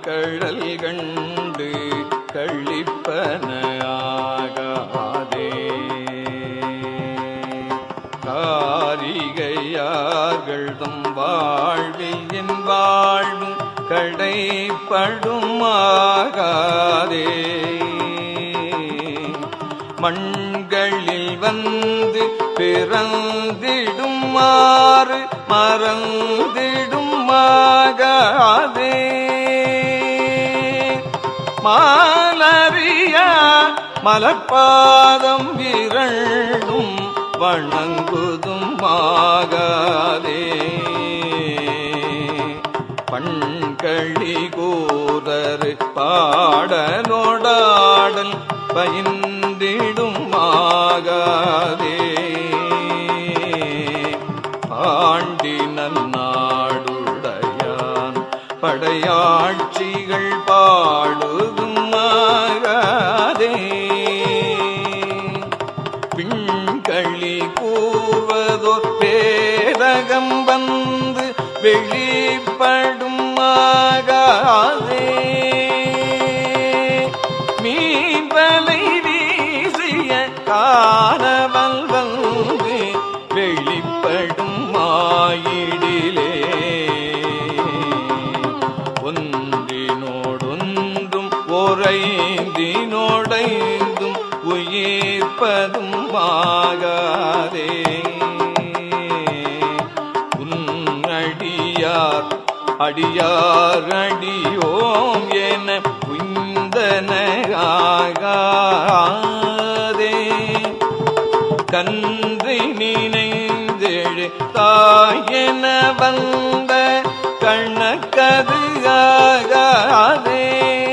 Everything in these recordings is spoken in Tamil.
வன்கழல் கண்டு கழிப்பன ஆகாதே காரிகையார்கள் தம் வாழ்வில் என் வாழ்வும் கடைப்படும் ஆகாதே மண்களில் வந்து பிறந்திடுமாறு மறந்திடும் ஆகாதே மாலரியா மலர்பாதம் இரண்டும் வணங்குதும் ஆகாதே பண்களி கூதரு பாடலோடாடல் பயின்றிடும் ஆகாதே பாண்டி நன்னாடுடையான் படையாட்சிகள் பாடுதும் ஆகாதே பிண்களி கூறுவதோ பேரகம் வந்து வெளிப்படும் ஆகாதே மீன்பலை வீசிய காணவல் வந்து வெளிப்படும் ஆயிடிலே ஒன்றினோடொன்றும் ஓரைந்தினோடைந்தும் உயிர்ப்பதும் ஆகாதே உன்னடியார் அடியார் அடியோம் என உய்ந்தனாகாதே கன்றி நினைந்தெழு தாயென வந்த கண்ணக்கது ஆகாதே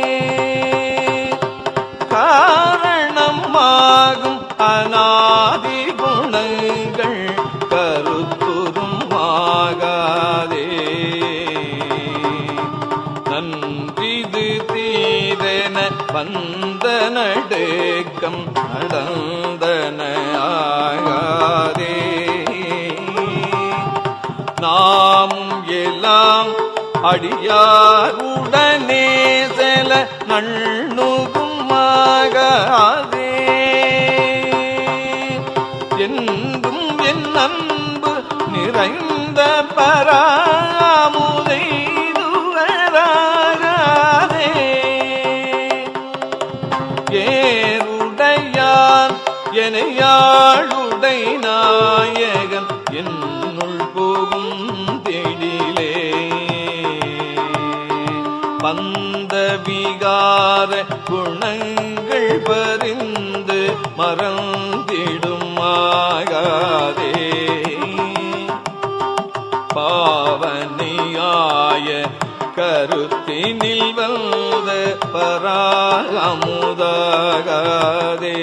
காரணமாகும் அநாதி குணங்கள் கருத்துரும் ஆகாதே நன்றிது தீதென வந்த நடுக்கம் நடந்தன ஆகாதே நாமும் எல்லாம் அடியாருடனே செல நண்ணுகும் ஆகாதே என்றும் என் அன்பு நிறைந்த பராமுதை துவராகாதே ஏருடையான் எனையாளுடை நாயகன் என்னுள் போகும் தேடிலே வந்த விகார குணங்கள் பறிந்து மறந்திடும் ஆகாதே பாவனையாய கருத்தினில் வந்த பராமுதாகாதே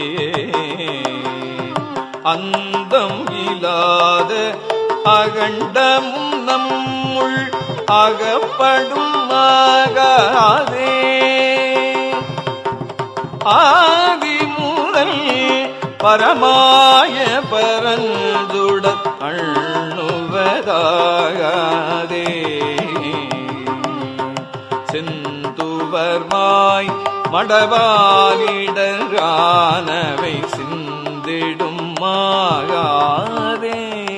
அந்தம் இல்லாத அகண்டமும் நம்முள் அகப்படும் ஆகாதே ஆதி முதல் பரமாய பரந்துட அண்ணுவதாகாதே செந்துவர்மாய் மடவாலிடரானவை சிந்திடும் ஆகாதே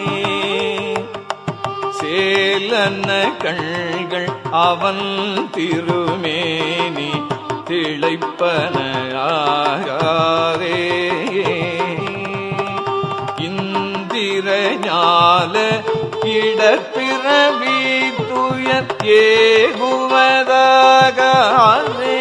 சேலன கண்கள் அவன் திருமேனி திளைப்பன ஆகாதே இந்திர ஞால இடப்பிறவி துயர் ஏகுவதாகாதே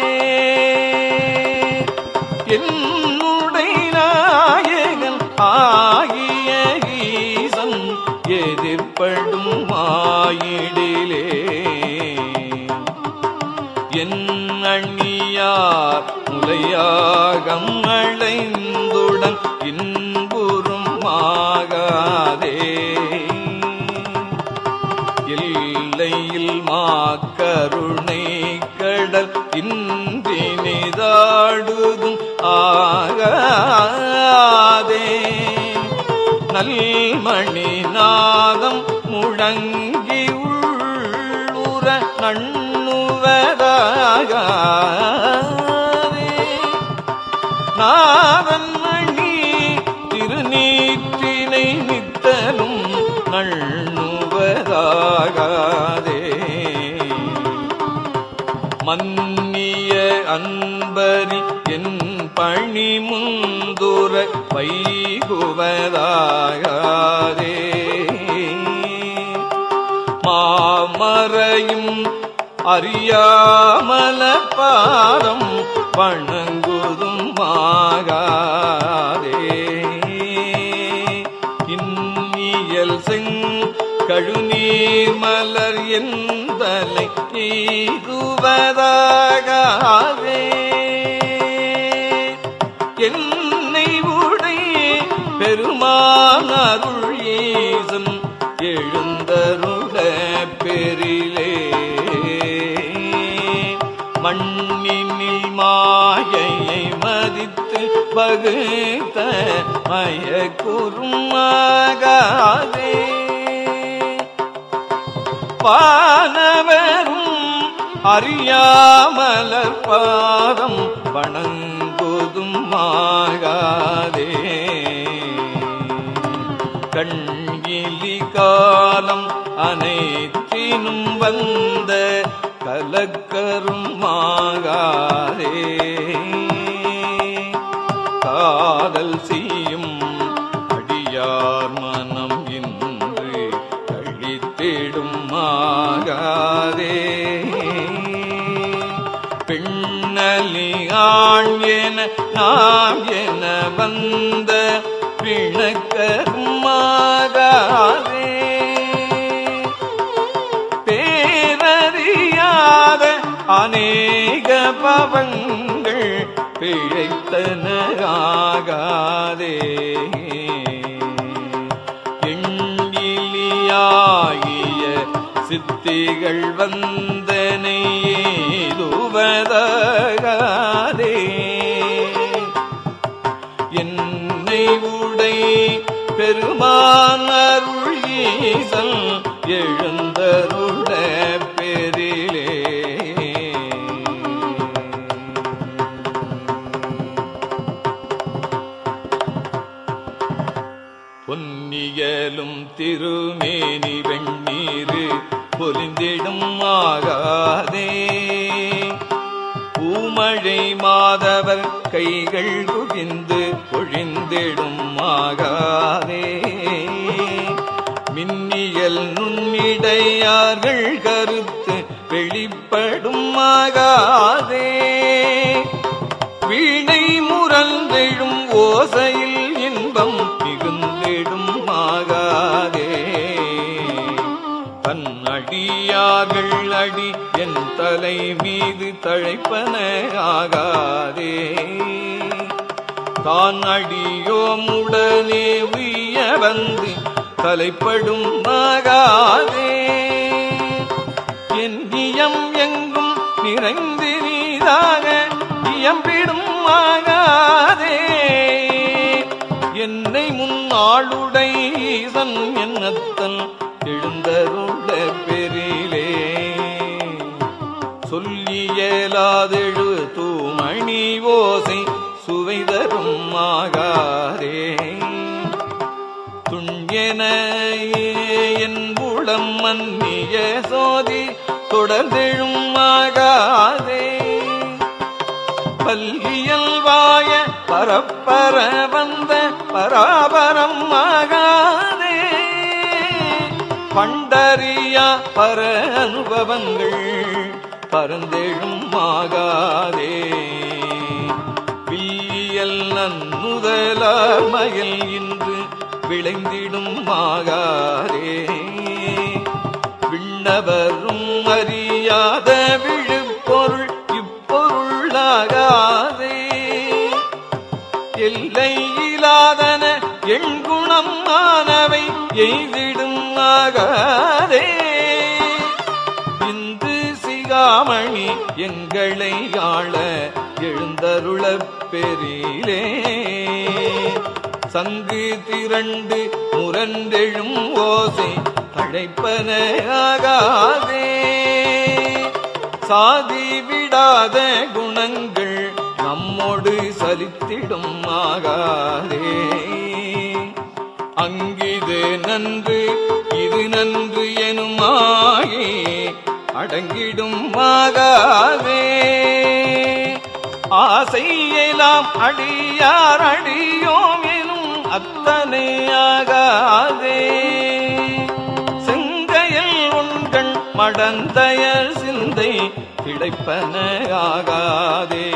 என்னுடைய நாயகன் ஆகிய ஈசன் எதிர்ப்படும் ஆயிடிலே என் அண்ணியார் முலையாகம் அழைந்துடன் இன்புறும் ஆகாதே எல்லையில் மாக்கருணை கடல் இன்றினிதாடுதும் ஆகாதே நல்மணி நாதம் முழங்கி உள்ளுற நண்ணுவதாகாதே நாதன் மணி திருநீற்றினை நித்தலும் நண்ணுவதாகாதே மன்னிய அன்பரி என் பணி முந்துர வைகுவதாகாதே மாமறையும் அறியாமல பாரம் வணங்குதும் ஆகாதே இன்னியல் செங் கழுநீர் மலர் எந்தலை எய்துவதாகாதே என்னை உடை பெருமானருள் ஈசன் எழுந்தருட பெரிலே மண்ணினில் மாயையை மதித்து பகுத்த மயக்குறுமாகாதே வானவரும் அறியாமலர் பாதம் வணங்குதும் ஆகாதே கண்கிலி காலம் அனைத்தினும் வந்த கலக்கரும் ஆகாதே காதல் செய்யும் அடியார் மனம் இன்று கழித்திடும் ஆகாதே பின்னலி ஆண் என நாம் என வந்த பிணக்கருமாகாதே பேரறியாத அநேக பவங்கள் பிழைத்தன ஆகாதே எண்ணிலியாகிய சித்திகள் வந்தனை ஏதுவதாகாதே என்னை உடை பெருமானருள் ஈசல் எழுந்தருட பெரிலே பொன்னியலும் திருமேனி வெண்ணீரு பொலிந்திடும் ஆகாதே பூமழை மாதவர் கைகள் குவிந்து பொழிந்திடும் ஆகாதே மின்னியல் நுண்ணிடையார்கள் கருத்து வெளிப்படும் ஆகாதே வீணை முரந்தெழும் ஓசையில் இன்பம் மிகுந்திடும் ஆகாதே தன் அடியார்கள் அடி என் தலை மீது தழைப்பன ஆகாதே தான் அடியோமுடனே உய்ய வந்து தலைப்படும் ஆகாதே என் இயம் எங்கும் நிறைந்து நீதாக இயம்பிடும் ஆகாதே என்னை முன்னாளுடை ஈசன் என்னத்தன் எழுந்தருள பெரிலே சொல்லியலாதெழு தூமணி ஓசை சுவை தரும் ஆகாரே துண்யன என் உளம் மன்னிய சோதி தொடர்ந்தெழும் ஆகாதே பல்லியல்வாய பரப்பர வந்த பராபரம் ஆகாதே பண்டறியா பர அனுபவங்கள் பரந்தெழும் ஆகாதே வில்லியல் நன்முதலார் மயில் இன்று விளைந்திடும் ஆகாதே விண்ணவரும் அறியாத விழுப்பொருள் இப்பொருளாகாதே எல்லையிலாதன எண்குணம் ஆனவை எய்திடும் ஆகாதே இந்து சிகாமணி எங்களை ஆள எழுந்தருளப் பெரிலே சங்கு திரண்டு முரண்டெழும் ஓசை அழைப்பன ஆகாதே சாதி விடாத குணங்கள் நம்மோடு சரி பலித்திடும் ஆகாதே அங்கிது நன்று இது நன்று எனுமாகி அடங்கிடும் ஆகாதே ஆசையெல்லாம் அடியார் அடியோம் எனும் அத்தனை ஆகாதே செங்கையில் உண்கண் மடந்தயர் சிந்தை கிடைப்பன ஆகாதே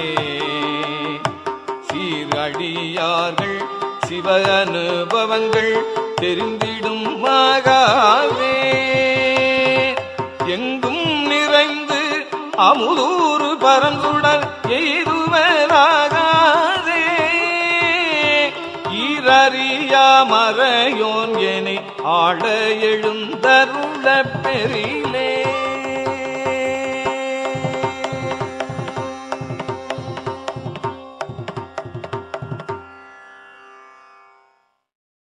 சீரடியார்கள் சிவ அனுபவங்கள் தெரிந்திடும் ஆகாதே எங்கும் நிறைந்து அமுதூறு பரந்துடல் எய்துவராகாதே ஈரறியா மறையோன் என ஆட எழுந்தருள பெரிலே